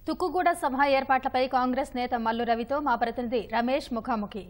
తుక్కుగూడ సభ ఏర్పాట్లపై కాంగ్రెస్ నేత మల్లు రవితో మా ప్రతినిధి రమేష్ ముఖాముఖి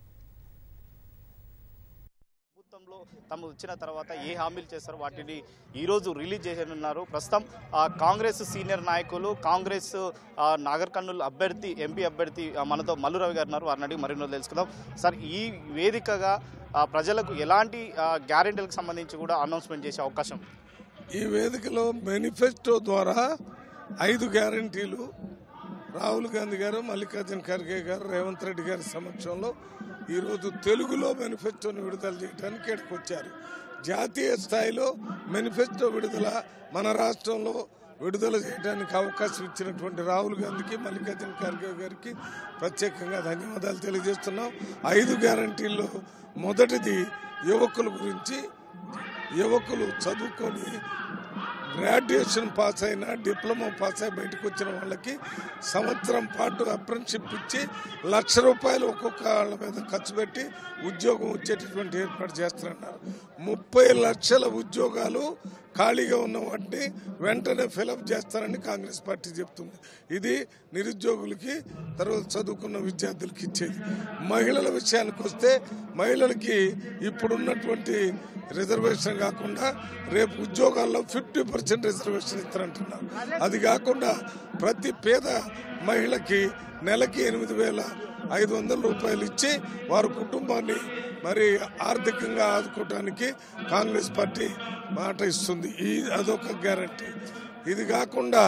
ప్రభుత్వంలో తమ వచ్చిన తర్వాత ఏ హామీలు చేస్తారో వాటిని ఈరోజు రిలీజ్ చేసేనున్నారు ప్రస్తుతం ఆ, కాంగ్రెస్ సీనియర్ నాయకులు కాంగ్రెస్ ఆ, నాగర్ కర్నూలు అభ్యర్థి ఎంపీ అభ్యర్థి ఆ, మనతో మల్లు రవి గారు ఉన్నారు వారిని అడిగి మరిన్నో తెలుసుకుందాం సార్ ఈ వేదికగా ఆ, ప్రజలకు ఎలాంటి గ్యారెంటీలకు సంబంధించి కూడా అనౌన్స్మెంట్ చేసే అవకాశం ఈ వేదికలో మేనిఫెస్టో ద్వారా ఐదు గ్యారంటీలు రాహుల్ గాంధీ గారు మల్లికార్జున ఖర్గే గారు రేవంత్ రెడ్డి గారి సమక్షంలో ఈరోజు తెలుగులో మేనిఫెస్టోని విడుదల చేయడానికి ఇక్కడికి వచ్చారు జాతీయ స్థాయిలో మేనిఫెస్టో విడుదల మన రాష్ట్రంలో విడుదల చేయడానికి అవకాశం ఇచ్చినటువంటి రాహుల్ గాంధీకి మల్లికార్జున ఖర్గే గారికి ప్రత్యేకంగా ధన్యవాదాలు తెలియజేస్తున్నాం ఐదు గ్యారంటీల్లో మొదటిది యువకుల గురించి యువకులు చదువుకొని గ్రాడ్యుయేషన్ పాస్ అయినా డిప్లొమా పాస్ అయి బయటకు వచ్చిన వాళ్ళకి సంవత్సరం పాటు అప్రెంటిషిప్ ఇచ్చి లక్ష రూపాయలు ఒక్కొక్క వాళ్ళ మీద ఖర్చు పెట్టి ఉద్యోగం వచ్చేటటువంటి ఏర్పాటు చేస్తున్నారు ముప్పై లక్షల ఉద్యోగాలు ఖాళీగా ఉన్న వాటిని వెంటనే ఫిలప్ చేస్తారని కాంగ్రెస్ పార్టీ చెప్తుంది ఇది నిరుద్యోగులకి తర్వాత చదువుకున్న విద్యార్థులకి ఇచ్చేది మహిళల విషయానికి వస్తే మహిళలకి ఇప్పుడున్నటువంటి రిజర్వేషన్ కాకుండా రేపు ఉద్యోగాల్లో ఫిఫ్టీ పర్సెంట్ రిజర్వేషన్ ఇస్తారంటున్నారు అది కాకుండా ప్రతి పేద మహిళకి నెలకి ఎనిమిది వేల ఐదు వందల రూపాయలు ఇచ్చి వారి కుటుంబాన్ని మరి ఆర్థికంగా ఆదుకోవడానికి కాంగ్రెస్ పార్టీ మాట ఇస్తుంది ఈ అదొక గ్యారంటీ ఇది కాకుండా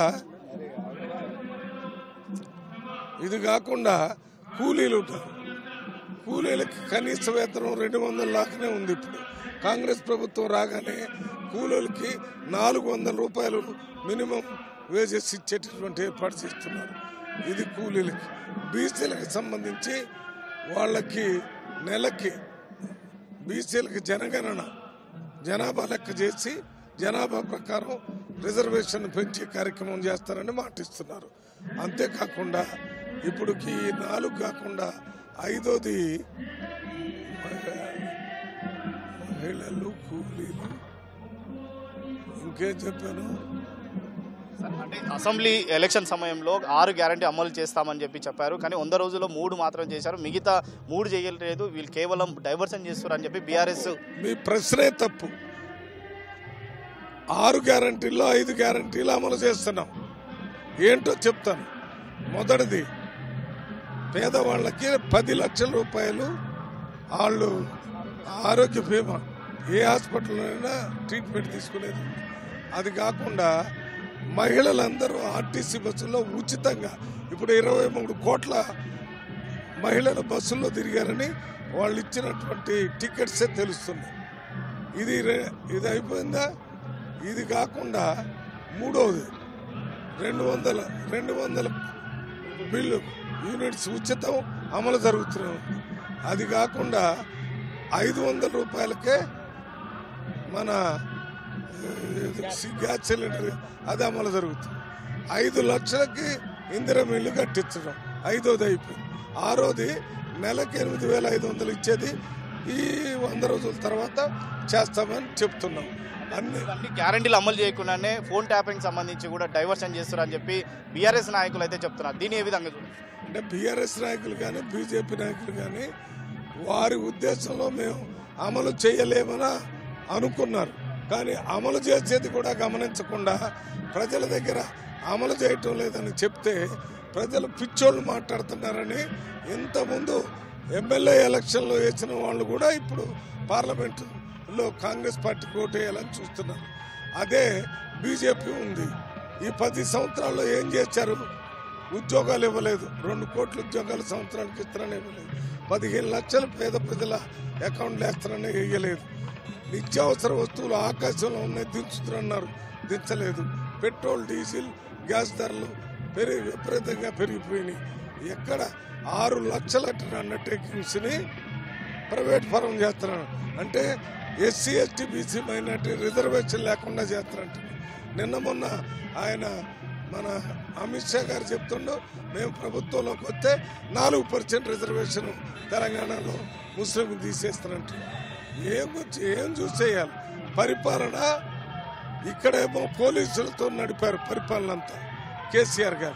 ఇది కాకుండా కూలీలు ఉంటారు కూలీలకి కనీస వేతనం రెండు వందల లాగానే ఉంది ఇప్పుడు కాంగ్రెస్ ప్రభుత్వం రాగానే కూలీలకి నాలుగు వందల రూపాయలు మినిమం వేజెస్ ఇచ్చేటటువంటి ఏర్పాటు చేస్తున్నారు ఇది కూలీలకి బీసీలకు సంబంధించి వాళ్ళకి నెలకి బీసీలకి జనగణన జనాభా లెక్క చేసి జనాభా ప్రకారం రిజర్వేషన్ పెంచే కార్యక్రమం చేస్తారని మాటిస్తున్నారు అంతేకాకుండా ఇప్పుడుకి ఈ నాలుగు కాకుండా ఐదోది మహిళలు కూలీలు ఇంకేం చెప్పాను అంటే అసెంబ్లీ ఎలక్షన్ సమయంలో ఆరు గ్యారంటీ అమలు చేస్తామని చెప్పి చెప్పారు కానీ వంద రోజుల్లో మూడు మాత్రం చేశారు మిగతా మూడు చేయలేదు వీళ్ళు కేవలం డైవర్షన్ చేస్తారు అని చెప్పి బీఆర్ఎస్ మీ ప్రశ్నే తప్పు ఆరు గ్యారంటీల్లో ఐదు గ్యారంటీలు అమలు చేస్తున్నాం ఏంటో చెప్తాను మొదటిది పేదవాళ్ళకి పది లక్షల రూపాయలు వాళ్ళు ఆరోగ్య బీమా ఏ హాస్పిటల్లోనైనా ట్రీట్మెంట్ తీసుకునేది అది కాకుండా మహిళలందరూ ఆర్టీసీ బస్సుల్లో ఉచితంగా ఇప్పుడు ఇరవై మూడు కోట్ల మహిళలు బస్సుల్లో తిరిగారని వాళ్ళు ఇచ్చినటువంటి టికెట్సే తెలుస్తుంది ఇది రె- ఇది అయిపోయిందా ఇది కాకుండా మూడవది రెండు వందల రెండు వందల బిల్లు యూనిట్స్ ఉచితం అమలు జరుగుతూనే ఉంది అది కాకుండా ఐదు వందల రూపాయలకే మన ఏ, గ్యాస్ సిలిండర్ అది అమలు జరుగుతుంది ఐదు లక్షలకి ఇందిరం ఇల్లు కట్టించడం ఐదోది అయిపోయింది ఆరోది నెలకి ఎనిమిది వేల ఐదు వందలు ఇచ్చేది ఈ వంద రోజుల తర్వాత చేస్తామని చెప్తున్నాం అన్ని అన్ని గ్యారంటీలు అమలు చేయకుండానే ఫోన్ ట్యాపింగ్ సంబంధించి కూడా డైవర్షన్ చేస్తారు అని చెప్పి బీఆర్ఎస్ నాయకులు అయితే చెప్తున్నారు దీన్ని ఏ విధంగా చూడాలి? అంటే బీఆర్ఎస్ నాయకులు కానీ బీజేపీ నాయకులు కానీ వారి ఉద్దేశంలో మేము అమలు చేయలేమని అనుకున్నారు కానీ అమలు చేసేది కూడా గమనించకుండా ప్రజల దగ్గర అమలు చేయటం లేదని చెప్తే ప్రజలు పిచ్చోళ్ళు మాట్లాడుతున్నారని ఇంతకుముందు ఎమ్మెల్యే ఎలక్షన్లో వేసిన వాళ్ళు కూడా ఇప్పుడు పార్లమెంటులో కాంగ్రెస్ పార్టీకి ఓటేయాలని చూస్తున్నారు అదే బీజేపీ ఉంది ఈ పది సంవత్సరాల్లో ఏం చేశారు ఉద్యోగాలు ఇవ్వలేదు రెండు కోట్ల ఉద్యోగాలు సంవత్సరానికి ఇస్తారని ఇవ్వలేదు పదిహేను లక్షలు పేద ప్రజల అకౌంట్లు వేస్తారని వేయలేదు నిత్యావసర వస్తువులు ఆకాశంలో ఉన్నాయి దించుతున్నారు దించలేదు పెట్రోల్ డీజిల్ గ్యాస్ ధరలు పెరిగి విపరీతంగా పెరిగిపోయినాయి ఎక్కడ ఆరు లక్షల అండర్టేకింగ్స్ని ప్రైవేట్ ఫరం చేస్తున్నారు అంటే SC ST BC minority reservation లేకుండా చేస్తారంట నిన్న మొన్న ఆయన మన అమిత్ షా గారు చెప్తుండో మేము ప్రభుత్వంలోకి వస్తే నాలుగు పర్సెంట్ రిజర్వేషన్ తెలంగాణలో ముస్లిం తీసేస్తారంట ఏం వచ్చి ఏం చూసేయాలి పరిపాలన ఇక్కడేమో పోలీసులతో నడిపారు పరిపాలన అంతా కేసీఆర్ గారు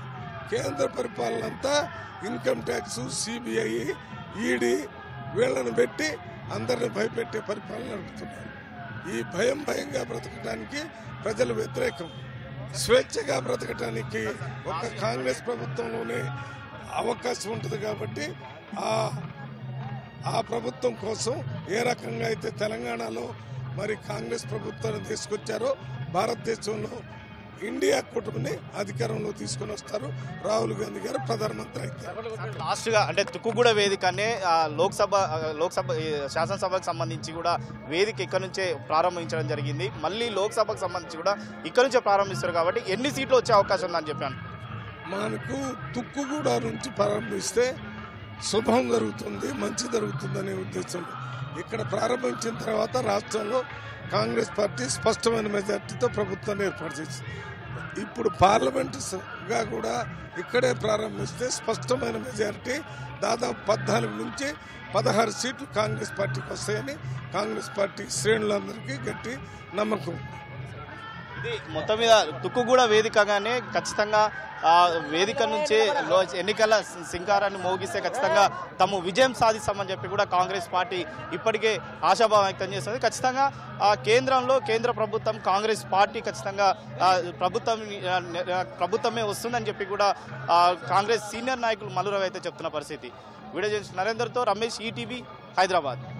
కేంద్ర పరిపాలన అంతా ఇన్కమ్ ట్యాక్స్ సిబిఐ ఈడీ వీళ్ళని పెట్టి అందరిని భయపెట్టే పరిపాలన నడుపుతున్నారు ఈ భయం భయంగా బ్రతకడానికి ప్రజలు వ్యతిరేకం స్వేచ్ఛగా బ్రతకటానికి ఒక కాంగ్రెస్ ప్రభుత్వంలోనే అవకాశం ఉంటుంది కాబట్టి ఆ ఆ ప్రభుత్వం కోసం ఏ రకంగా అయితే తెలంగాణలో మరి కాంగ్రెస్ ప్రభుత్వాన్ని తీసుకొచ్చారో భారతదేశంలో ఇండియా కూటమిని అధికారంలో తీసుకొని వస్తారు రాహుల్ గాంధీ గారు ప్రధానమంత్రి అవుతారు లాస్ట్ గా అంటే తుక్కుగూడ వేదికనే ఆ, లోక్సభ ఆ, లోక్సభ ఈ శాసనసభకు సంబంధించి కూడా వేదిక ఇక్కడ నుంచే ప్రారంభించడం జరిగింది మళ్ళీ లోక్సభకు సంబంధించి కూడా ఇక్కడ నుంచే ప్రారంభిస్తారు కాబట్టి ఎన్ని సీట్లు వచ్చే అవకాశం ఉందని చెప్పాను మనకు తుక్కుగూడ నుంచి ప్రారంభిస్తే శుభం జరుగుతుంది మంచి జరుగుతుందనే ఉద్దేశంలో ఇక్కడ ప్రారంభించిన తర్వాత రాష్ట్రంలో కాంగ్రెస్ పార్టీ స్పష్టమైన మెజార్టీతో ప్రభుత్వాన్ని ఏర్పాటు చేసింది ఇప్పుడు పార్లమెంటు స- గా కూడా ఇక్కడే ప్రారంభిస్తే స్పష్టమైన మెజారిటీ దాదాపు పద్నాలుగు నుంచి పదహారు సీట్లు కాంగ్రెస్ పార్టీకి వస్తాయని కాంగ్రెస్ పార్టీ శ్రేణులందరికీ గట్టి నమ్మకం ఉంది. ఇది మొత్తం మీద తుక్కుగూడ వేదికగానే ఖచ్చితంగా ఆ వేదిక నుంచే లో- ఎన్నికల సింకారాన్ని మోగిస్తే ఖచ్చితంగా తాము విజయం సాధిస్తామని చెప్పి కూడా కాంగ్రెస్ పార్టీ ఇప్పటికే ఆశాభావం వ్యక్తం చేస్తుంది ఖచ్చితంగా ఆ కేంద్రంలో కేంద్ర ప్రభుత్వం కాంగ్రెస్ పార్టీ ఖచ్చితంగా ఆ ప్రభుత్వం ఆ, ఆ, ప్రభుత్వమే వస్తుందని చెప్పి కూడా ఆ కాంగ్రెస్ సీనియర్ నాయకులు మల్లురావు అయితే చెప్తున్న పరిస్థితి వీడియో జర్నలిస్ట్ నరేందర్తో రమేష్ ఈటీవీ హైదరాబాద్